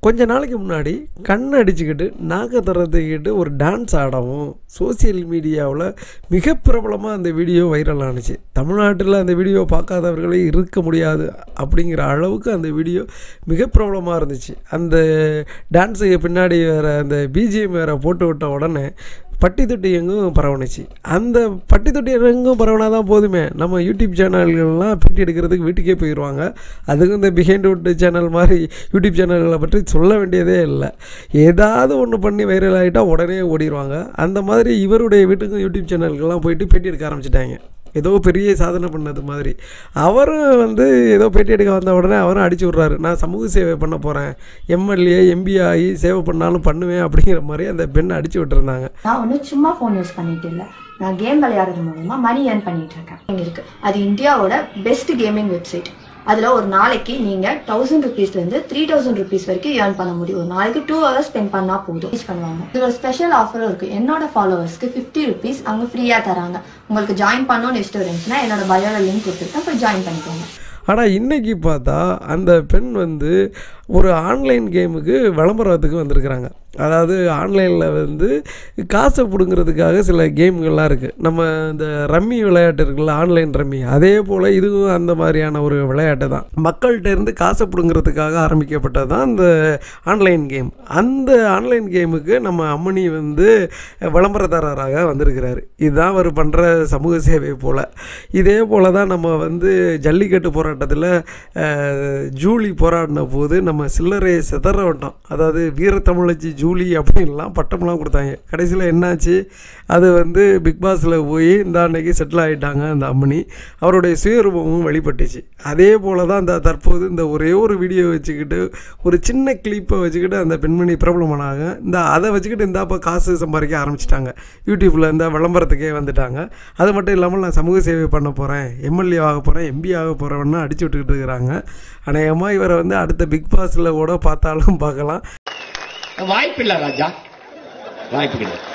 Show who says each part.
Speaker 1: கொஞ்ச நாளைக்கு முன்னாடி கண் அடிச்சுக்கிட்டு நாக்க திறந்துக்கிட்டு ஒரு டான்ஸ் ஆடவும் சோசியல் மீடியாவில் மிக பிரபலமாக அந்த வீடியோ வைரல் ஆனுச்சு தமிழ்நாட்டில் அந்த வீடியோ பார்க்காதவர்களே இருக்க முடியாது அப்படிங்கிற அளவுக்கு அந்த வீடியோ மிக பிரபலமாக இருந்துச்சு அந்த டான்ஸுக்கு பின்னாடி வேறு அந்த பிஜிஎம் வேறு போட்டு விட்ட உடனே பட்டி தொட்டி எங்கும் பரவணுச்சு அந்த பட்டி தொட்டி எங்கும் பரவனா தான் போதுமே நம்ம யூடியூப் சேனல்கள்லாம் பேட்டி எடுக்கிறதுக்கு வீட்டுக்கே போயிடுவாங்க அதுக்கும் இந்த பிஹைண்ட் வுட் சேனல் மாதிரி யூடியூப் சேனல்களை பற்றி சொல்ல வேண்டியதே இல்லை ஏதாவது ஒன்று பண்ணி வைரல் ஆகிட்டால் உடனே ஓடிடுவாங்க அந்த மாதிரி இவருடைய வீட்டுக்கும் யூடியூப் சேனல்கள்லாம் போயிட்டு பேட்டி எடுக்க ஆரம்பிச்சிட்டாங்க ஏதோ பெரிய சாதனை பண்ணது மாதிரி அவரும் வந்து ஏதோ பேட்டி எடுக்க வந்த உடனே அவரும் அடிச்சு விட்றாரு நான் சமூக சேவை பண்ண போகிறேன் எம்எல்ஏ எம்பி ஆகி சேவை பண்ணாலும் பண்ணுவேன் அப்படிங்கிற மாதிரி அந்த பெண்ணை அடிச்சு விட்டுருந்தாங்க
Speaker 2: நான் ஒன்றும் சும்மா ஃபோன் யூஸ் பண்ணிட்டு இல்லை நான் கேம் விளையாடுறது மூலமா மணி ஏர்ன் பண்ணிட்டு இருக்கேன் இங்க இருக்கு அது இந்தியாவோட பெஸ்ட் கேமிங் வெப்சைட் அதுல ஒரு நாளைக்கு நீங்க தௌசண்ட் ருபீஸ்ல இருந்து த்ரீ தௌசண்ட் ருபீஸ் வரைக்கும் ஏர்ன் பண்ண முடியும் ஒரு நாளைக்கு டூ ஹவர்ஸ் ஸ்பெண்ட் பண்ணா போதும் யூஸ் பண்ணுவாங்க இது ஒரு ஸ்பெஷல் ஆஃபரும் இருக்கு என்னோட ஃபாலோவர்ஸ்க்கு ஃபிஃப்டி ருபீஸ் அங்க ஃப்ரீயா தராங்க உங்களுக்கு ஜாயின் பண்ணணும்னு இஷ்டம் இருந்துச்சுன்னா என்னோட பயோல லிங்க் கொடுத்துருக்கேன் போய் ஜாயின் பண்ணிக்கோங்க
Speaker 1: ஆனால் இன்றைக்கி பார்த்தா அந்த பெண் வந்து ஒரு ஆன்லைன் கேமுக்கு விளம்பரத்துக்கு வந்திருக்கிறாங்க அதாவது ஆன்லைனில் வந்து காசை பிடுங்கிறதுக்காக சில கேம்கள்லாம் இருக்குது நம்ம இந்த ரம்மி விளையாட்டு இருக்குல்ல ஆன்லைன் ரம்மி அதே போல் இதுவும் அந்த மாதிரியான ஒரு விளையாட்டு தான் மக்கள்கிட்ட இருந்து காசை பிடுங்கிறதுக்காக ஆரம்பிக்கப்பட்டது தான் இந்த ஆன்லைன் கேம் அந்த ஆன்லைன் கேமுக்கு நம்ம அம்மணி வந்து விளம்பரதாரராக வந்திருக்கிறாரு இதுதான் அவர் பண்ணுற சமூக சேவை போல் இதே போல் தான் நம்ம வந்து ஜல்லிக்கட்டு போராட்டத்தில் அஹ், ஜூலி போராடின போது நம்ம சில்லறையை சிதற விட்டோம் அதாவது வீரத்தமிழச்சி ஜூலி அப்படின்லாம் பட்டம்லாம் கொடுத்தாங்க கடைசியில் என்னாச்சு அது வந்து பிக் பாஸில் போய் இந்த அன்னைக்கு செட்டில் ஆகிட்டாங்க அந்த அம்மணி அவருடைய சுயரூபமும் வெளிப்பட்டுச்சு அதே போல் தான் இந்த தற்போது இந்த ஒரே ஒரு வீடியோ வச்சுக்கிட்டு ஒரு சின்ன கிளிப்பை வச்சுக்கிட்டு அந்த பெண்மணி பிரபலமானாங்க இந்த அதை வச்சுக்கிட்டு இந்தாப்போ காசு சம்பாதிக்க ஆரம்பிச்சிட்டாங்க யூடியூப்பில் இந்த விளம்பரத்துக்கே வந்துட்டாங்க அது மட்டும் இல்லாமல் நான் சமூக சேவை பண்ண போகிறேன் எம்எல்ஏ ஆக போகிறேன் எம்பி ஆக போகிறேன்னு அடிச்சு விட்டுக்கிட்டு இருக்கிறாங்க அநேகமாக இவரை வந்து அடுத்த பிக் பாஸில் கூட பார்த்தாலும் பார்க்கலாம்
Speaker 3: வாய்ப்பில்லை ராஜா வாய்ப்பு கிடையாது